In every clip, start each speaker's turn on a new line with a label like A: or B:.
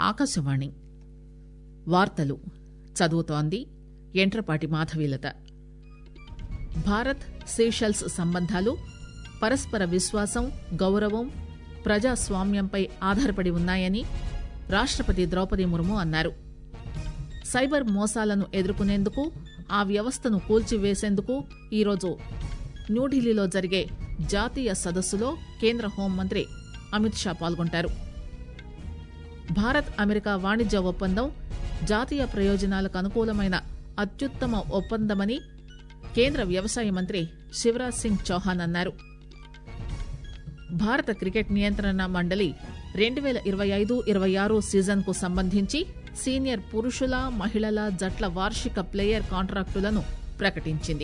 A: ఆకాశవాణి వార్తలు చదువుతోంది ఎంట్రపాటి మాధవీలత భారత్ సీషెల్స్ సంబంధాలు పరస్పర విశ్వాసం గౌరవం ప్రజాస్వామ్యంపై ఆధారపడి ఉన్నాయని రాష్టపతి ద్రౌపది ముర్ము అన్నారు సైబర్ మోసాలను ఎదుర్కొనేందుకు ఆ వ్యవస్థను కూల్చివేసేందుకు ఈరోజు న్యూఢిల్లీలో జరిగే జాతీయ సదస్సులో కేంద్ర హోంమంత్రి అమిత్ షా పాల్గొంటారు భారత్ అమెరికా వాణిజ్య ఒప్పందం జాతీయ ప్రయోజనాలకు అనుకూలమైన అత్యుత్తమ ఒప్పందమని కేంద్ర వ్యవసాయ మంత్రి శివరాజ్ సింగ్ చౌహాన్ అన్నారు భారత క్రికెట్ నియంత్రణ మండలి రెండు పేల ఇరవై ఐదు ఇరవై ఆరు సీజన్ కు సంబంధించి సీనియర్ పురుషుల మహిళల జట్ల వార్షిక ప్లేయర్ కాంట్రాక్టులను ప్రకటించింది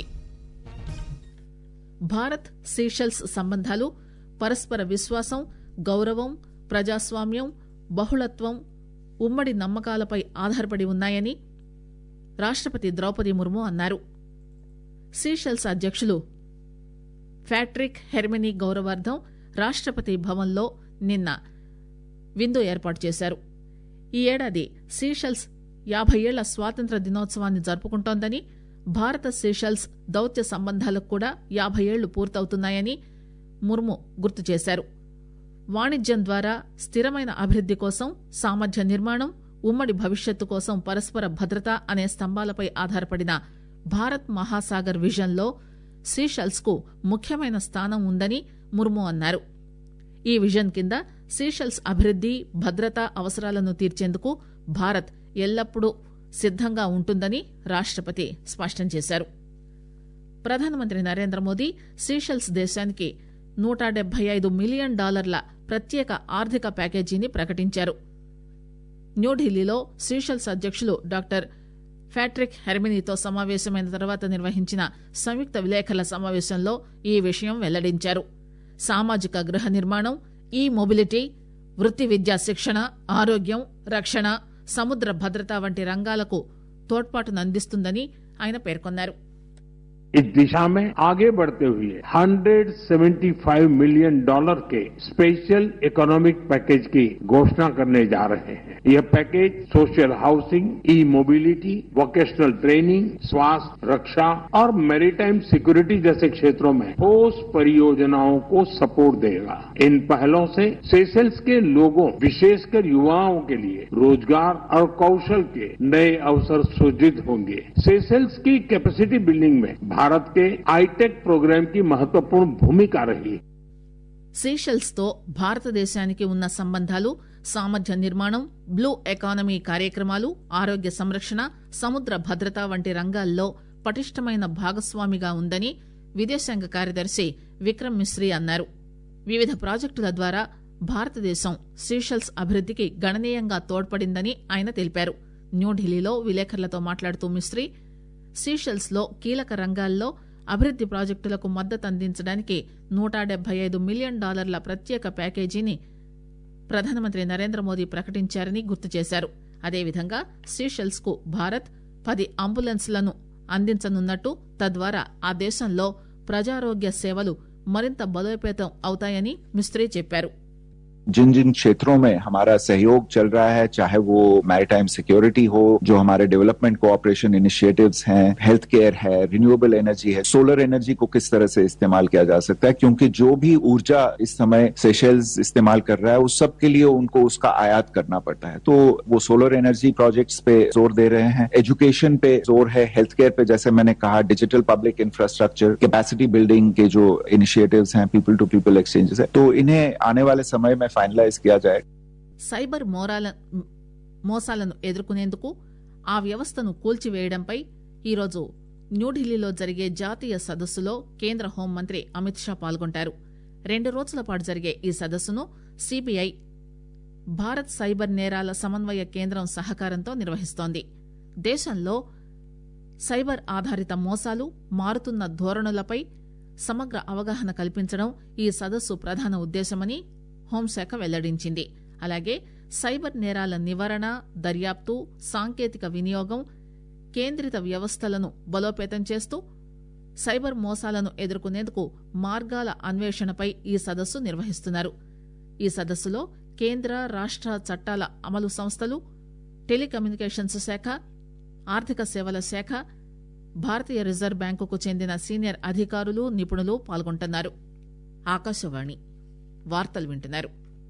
A: భారత్ సీషెల్స్ సంబంధాలు పరస్పర విశ్వాసం గౌరవం ప్రజాస్వామ్యం బహుళత్వం ఉమ్మడి నమ్మకాలపై ఆధారపడి ఉన్నాయని రాష్టపతి ద్రౌపది ముర్ము అన్నారు సీషెల్స్ అధ్యక్షులు ఫ్యాట్రిక్ హెర్మినీ గౌరవార్థం రాష్టపతి భవన్లో నిన్న విందు ఏర్పాటు చేశారు ఈ ఏడాది సీషెల్స్ యాభై ఏళ్ల స్వాతంత్ర దినోత్సవాన్ని జరుపుకుంటోందని భారత సీషెల్స్ దౌత్య సంబంధాలకు కూడా యాభై ఏళ్లు పూర్తవుతున్నాయని ముర్ము గుర్తు చేశారు వాణిజ్యం ద్వారా స్థిరమైన అభివృద్ది కోసం సామర్థ్య నిర్మాణం ఉమ్మడి భవిష్యత్తు కోసం పరస్పర భద్రత అనే స్తంభాలపై ఆధారపడిన భారత్ మహాసాగర్ విజన్లో సీషెల్స్ కు ముఖ్యమైన స్థానం ఉందని ముర్ము అన్నారు ఈ విజన్ కింద సీషెల్స్ అభివృద్ది భద్రతా అవసరాలను తీర్చేందుకు భారత్ ఎల్లప్పుడూ సిద్దంగా ఉంటుందని రాష్టపతి స్పష్టం చేశారు ప్రధానమంత్రి నరేంద్ర మోదీ సీషెల్స్ దేశానికి నూట డెబ్బై ఐదు మిలియన్ డాలర్ల ప్రత్యేక ఆర్థిక ప్యాకేజీని ప్రకటించారు న్యూఢిల్లీలో సీషెల్స్ అధ్యక్షులు డాక్టర్ ఫ్యాట్రిక్ హెర్మినీతో సమావేశమైన తర్వాత నిర్వహించిన సంయుక్త విలేకరుల సమావేశంలో ఈ విషయం వెల్లడించారు సామాజిక గృహ నిర్మాణం ఈ మొబిలిటీ వృత్తి విద్యా శిక్షణ ఆరోగ్యం రక్షణ సముద్ర భద్రత వంటి రంగాలకు తోడ్పాటునందిస్తుందని ఆయన పేర్కొన్నారు
B: इस दिशा में आगे बढ़ते हुए 175 मिलियन डॉलर के स्पेशल इकोनॉमिक पैकेज की घोषणा करने जा रहे हैं यह package social housing E mobility vocational training स्वास्थ्य रक्षा और मैरीटाइम सिक्योरिटी जैसे क्षेत्रों में ठोस परियोजनाओं को सपोर्ट देगा इन पहलों से सेशल्स के लोगों विशेषकर युवाओं के लिए रोजगार और कौशल के नए अवसर सृजित होंगे सेशल्स की कैपेसिटी बिल्डिंग में भारत के आईटेक प्रोग्राम की महत्वपूर्ण भूमिका रही
A: సీషెల్స్ తో భారతదేశానికి ఉన్న సంబంధాలు సామర్థ్య నిర్మాణం బ్లూ ఎకానమీ కార్యక్రమాలు ఆరోగ్య సంరక్షణ సముద్ర భద్రత వంటి రంగాల్లో పటిష్టమైన భాగస్వామిగా ఉందని విదేశాంగ కార్యదర్శి విక్రమ్ మిశ్రీ అన్నారు వివిధ ప్రాజెక్టుల ద్వారా భారతదేశం సీషెల్స్ అభివృద్దికి గణనీయంగా తోడ్పడిందని ఆయన తెలిపారు న్యూఢిల్లీలో విలేకరులతో మాట్లాడుతూ మిశ్రీ సీషెల్స్ లో కీలక రంగాల్లో అభివృద్ది ప్రాజెక్టులకు మద్దతు అందించడానికి నూట డెబ్బై ఐదు మిలియన్ డాలర్ల ప్రత్యేక ప్యాకేజీని ప్రధానమంత్రి నరేంద్ర మోదీ ప్రకటించారని గుర్తు చేశారు అదేవిధంగా సీషెల్స్ కు భారత్ పది అంబులెన్స్లను అందించనున్నట్టు తద్వారా ఆ దేశంలో ప్రజారోగ్య సేవలు మరింత బలోపేతం అవుతాయని మిస్త్రీ చెప్పారు
C: जिन जिन क्षेत्रों में हमारा सहयोग चल रहा है चाहे वो मैरिटाइम सिक्योरिटी हो जो हमारे डेवलपमेंट कोऑपरेशन इनिशिएटिव्स हैं हेल्थ केयर है रिन्यूएबल एनर्जी है सोलर एनर्जी को किस तरह से इस्तेमाल किया जा सकता है क्योंकि जो भी ऊर्जा इस समय सेशल्स इस्तेमाल कर रहा है उस सब के लिए उनको उसका आयात करना पड़ता है तो वो सोलर एनर्जी प्रोजेक्ट्स पे जोर दे रहे हैं एजुकेशन पे जोर है हेल्थ केयर पे जैसे मैंने कहा digital public infrastructure capacity building के जो इनिशिएटिव्स हैं पीपल टू पीपल एक्सचेंजेस है तो इन्हें आने वाले समय में फाइनलाइज किया जाए
A: సైబర్ మోరాల మోసాలను ఎదుర్కొనేందుకు ఆ వ్యవస్థను కూల్చివేయడంపై ఈరోజు న్యూఢిల్లీలో జరిగే జాతీయ సదస్సులో కేంద్ర హోంమంత్రి అమిత్ షా పాల్గొంటారు రెండు రోజుల పాటు జరిగే ఈ సదస్సును సిబిఐ భారత్ సైబర్ నేరాల సమన్వయ కేంద్రం సహకారంతో నిర్వహిస్తోంది దేశంలో సైబర్ ఆధారిత మోసాలు మారుతున్న ధోరణులపై సమగ్ర అవగాహన కల్పించడం ఈ సదస్సు ప్రధాన ఉద్దేశమని హోంశాఖ వెల్లడించింది అలాగే సైబర్ నేరాల నివారణ దర్యాప్తు సాంకేతిక వినియోగం కేంద్రిత వ్యవస్థలను బలోపేతం చేస్తూ సైబర్ మోసాలను ఎదుర్కొనేందుకు మార్గాల అన్వేషణపై ఈ సదస్సు నిర్వహిస్తున్నారు ఈ సదస్సులో కేంద్ర రాష్ట చట్టాల అమలు సంస్థలు టెలికమ్యూనికేషన్స్ శాఖ ఆర్థిక సేవల శాఖ భారతీయ రిజర్వ్ బ్యాంకుకు చెందిన సీనియర్ అధికారులు నిపుణులు పాల్గొంటున్నారు ఆకాశవాణి వార్తలు వింటున్నారు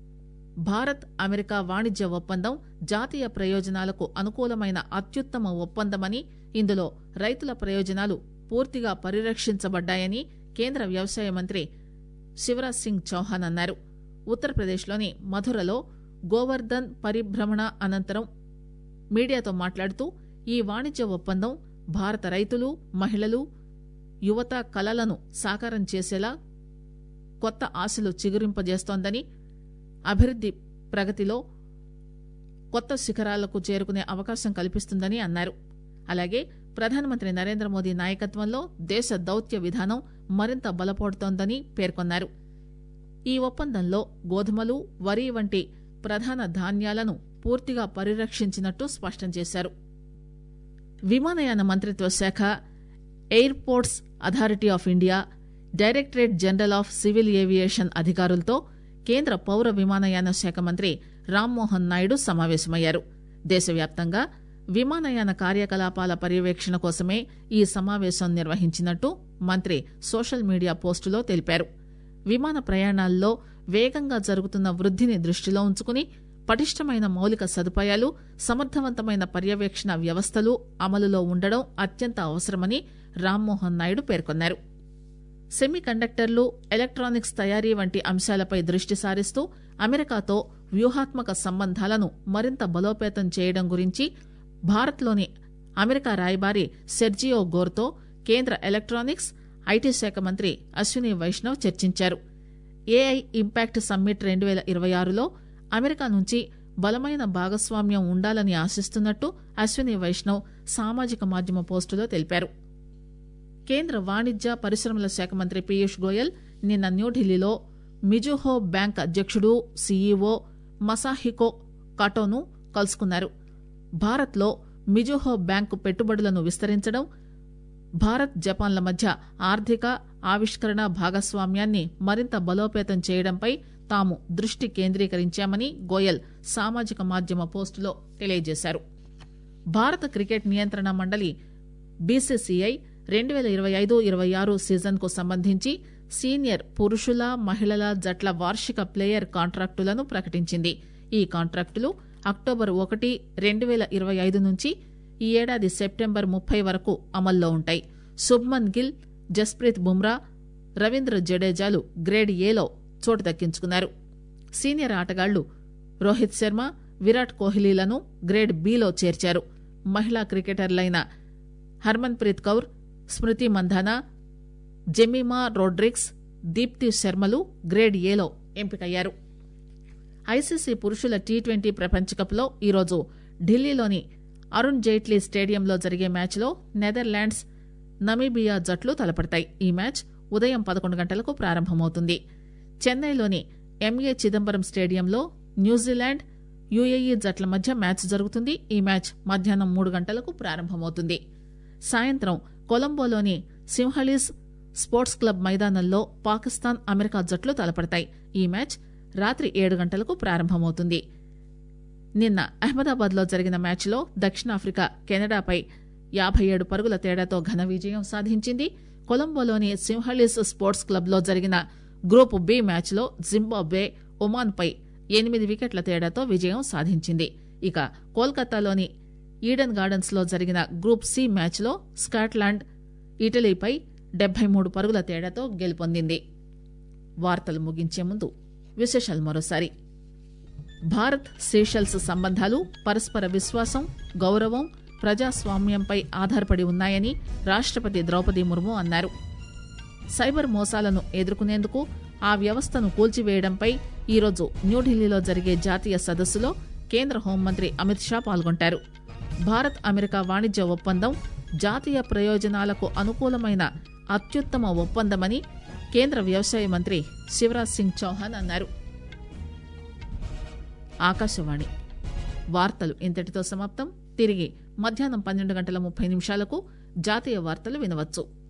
A: భారత్ అమెరికా వాణిజ్య ఒప్పందం జాతీయ ప్రయోజనాలకు అనుకూలమైన అత్యుత్తమ ఒప్పందమని ఇందులో రైతుల ప్రయోజనాలు పూర్తిగా పరిరక్షించబడ్డాయని కేంద్ర వ్యవసాయ మంత్రి శివరాజ్ సింగ్ చౌహాన్ అన్నారు ఉత్తరప్రదేశ్లోని మధురలో గోవర్ధన్ పరిభ్రమణ అనంతరం మీడియాతో మాట్లాడుతూ ఈ వాణిజ్య ఒప్పందం భారత రైతులు మహిళలు యువత కలలను సాకారం చేసేలా కొత్త ఆశలు చిగురింపజేస్తోందని అభివృద్ది ప్రగతిలో కొత్త శిఖరాలకు చేరుకునే అవకాశం కల్పిస్తుందని అన్నారు అలాగే ప్రధానమంత్రి నరేంద్ర మోదీ నాయకత్వంలో దేశ దౌత్య విధానం మరింత బలపడుతోందని పేర్కొన్నారు ఈ ఒప్పందంలో గోధుమలు వరి వంటి ప్రధాన ధాన్యాలను పూర్తిగా పరిరక్షించినట్టు స్పష్టం చేశారు విమానయాన మంత్రిత్వ శాఖ airports authority of India directorate general of civil aviation అధికారులతో కేంద్ర పౌర విమానయాన శాఖ మంత్రి రామ్మోహన్ నాయుడు సమావేశమయ్యారు దేశవ్యాప్తంగా విమానయాన కార్యకలాపాల పర్యవేక్షణ కోసమే ఈ సమావేశం నిర్వహించినట్టు మంత్రి సోషల్ మీడియా పోస్టులో తెలిపారు విమాన ప్రయాణాల్లో వేగంగా జరుగుతున్న వృద్దిని దృష్టిలో ఉంచుకుని పటిష్టమైన మౌలిక సదుపాయాలు సమర్థవంతమైన పర్యవేక్షణ వ్యవస్థలు అమలులో ఉండడం అత్యంత అవసరమని రామ్మోహన్ నాయుడు పేర్కొన్నారు సెమీ కండక్టర్లు ఎలక్ట్రానిక్స్ తయారీ వంటి అంశాలపై దృష్టి సారిస్తూ అమెరికాతో వ్యూహాత్మక సంబంధాలను మరింత బలోపేతం చేయడం గురించి భారత్లోని అమెరికా రాయబారి సెర్జియో గోర్తో కేంద్ర ఎలక్ట్రానిక్స్ ఐటీ శాఖ మంత్రి అశ్విని వైష్ణవ్ చర్చించారు ఏఐ ఇంపాక్ట్ సమ్మిట్ రెండు పేల ఇరవై ఆరులో అమెరికా నుంచి బలమైన భాగస్వామ్యం ఉండాలని ఆశిస్తున్నట్టు అశ్విని వైష్ణవ్ సామాజిక మాధ్యమ పోస్టులో తెలిపారు కేంద్ర వాణిజ్య పరిశ్రమల శాఖ మంత్రి పీయూష్ గోయల్ నిన్న న్యూఢిల్లీలో మిజుహో బ్యాంక్ అధ్యక్షుడు సీఈఓ మసాహికో కటోను కలుసుకున్నారు భారత్లో మిజుహో బ్యాంకు పెట్టుబడులను విస్తరించడం భారత్ జపాన్ల మధ్య ఆర్థిక ఆవిష్కరణ భాగస్వామ్యాన్ని మరింత బలోపేతం చేయడంపై తాము దృష్టి కేంద్రీకరించామని గోయల్ సామాజిక మాధ్యమ పోస్టులో తెలియజేశారు భారత క్రికెట్ నియంత్రణ మండలి బీసీసీఐ రెండు పేల ఇరవై ఐదు ఇరవై ఆరు సీజన్ కు సంబంధించి సీనియర్ పురుషుల మహిళల జట్ల వార్షిక ప్లేయర్ కాంట్రాక్టులను ప్రకటించింది ఈ కాంట్రాక్టులు అక్టోబర్ ఒకటి రెండు పేల ఇరవై ఐదు నుంచి ఈ ఏడాది సెప్టెంబర్ ముప్పై వరకు అమల్లో ఉంటాయి శుభ్మన్ గిల్ జస్ప్రీత్ బుమ్రా రవీంద్ర జడేజాలు గ్రేడ్ ఏలో చోటు దక్కించుకున్నారు సీనియర్ ఆటగాళ్లు రోహిత్ శర్మ విరాట్ కోహ్లీలను గ్రేడ్ బిలో చేర్చారు మహిళా క్రికెటర్లైన హర్మన్ ప్రీత్ కౌర్ స్మృతి మంధానా జెమిమా రోడ్రిక్స్ దీప్తి శర్మలు గ్రేడ్ ఏలో ఎంపికయ్యారు ఐసీసీ పురుషుల టీ ట్వంటీ ప్రపంచకప్లో ఈరోజు ఢిల్లీలోని అరుణ్ జైట్లీ స్టేడియంలో జరిగే మ్యాచ్లో నెదర్లాండ్స్ నమీబియా జట్లు తలపడతాయి ఈ మ్యాచ్ ఉదయం పదకొండు గంటలకు ప్రారంభమవుతుంది చెన్నైలోని ఎంఏ చిదంబరం స్టేడియంలో న్యూజిలాండ్ యుఏఈ జట్ల మధ్య మ్యాచ్ జరుగుతుంది ఈ మ్యాచ్ మధ్యాహ్నం మూడు గంటలకు ప్రారంభమవుతుంది సాయంత్రం కొలంబోలోని సింహళీస్ స్పోర్ట్స్ క్లబ్ మైదానంలో పాకిస్తాన్ అమెరికా జట్లు తలపడతాయి ఈ మ్యాచ్ రాత్రి ఏడు గంటలకు ప్రారంభమవుతుంది నిన్న అహ్మదాబాద్ లో జరిగిన మ్యాచ్లో దక్షిణాఫ్రికా కెనడాపై యాభై ఏడు పరుగుల తేడాతో ఘన విజయం సాధించింది కొలంబోలోని సింహళీస్ స్పోర్ట్స్ క్లబ్ లో జరిగిన గ్రూప్ బి మ్యాచ్లో జింబాబ్వే ఒమాన్ పై ఎనిమిది వికెట్ల తేడాతో విజయం సాధించింది ఇక కోల్కతాలోని ఈడెన్ గార్డెన్స్ లో జరిగిన గ్రూప్ సి మ్యాచ్లో స్కాట్లాండ్ ఇటలీపై డెబ్బై మూడు పరుగుల తేడాతో గెలుపొందింది వార్తలు ముగించే ముందు విశేషాలు మరోసారి భారత్ సేషల్స్ సంబంధాలు పరస్పర విశ్వాసం గౌరవం ప్రజాస్వామ్యంపై ఆధారపడి ఉన్నాయని రాష్టపతి ద్రౌపది ముర్ము అన్నారు సైబర్ మోసాలను ఎదుర్కొనేందుకు ఆ వ్యవస్థను కూల్చివేయడంపై ఈరోజు న్యూఢిల్లీలో జరిగే జాతీయ సదస్సులో కేంద్ర హోంమంత్రి అమిత్ షా పాల్గొంటారు భారత్ అమెరికా వాణిజ్య ఒప్పందం జాతీయ ప్రయోజనాలకు అనుకూలమైన అత్యుత్తమ ఒప్పందమని కేంద్ర వ్యవసాయ మంత్రి శివరాజ్ సింగ్ చౌహాన్ అన్నారు ఆకాశవాణి వార్తలు ఇంతటితో సమాప్తం తిరిగి మధ్యాహ్నం పన్నెండు గంటల ముప్పై నిమిషాలకు జాతీయ వార్తలు వినవచ్చు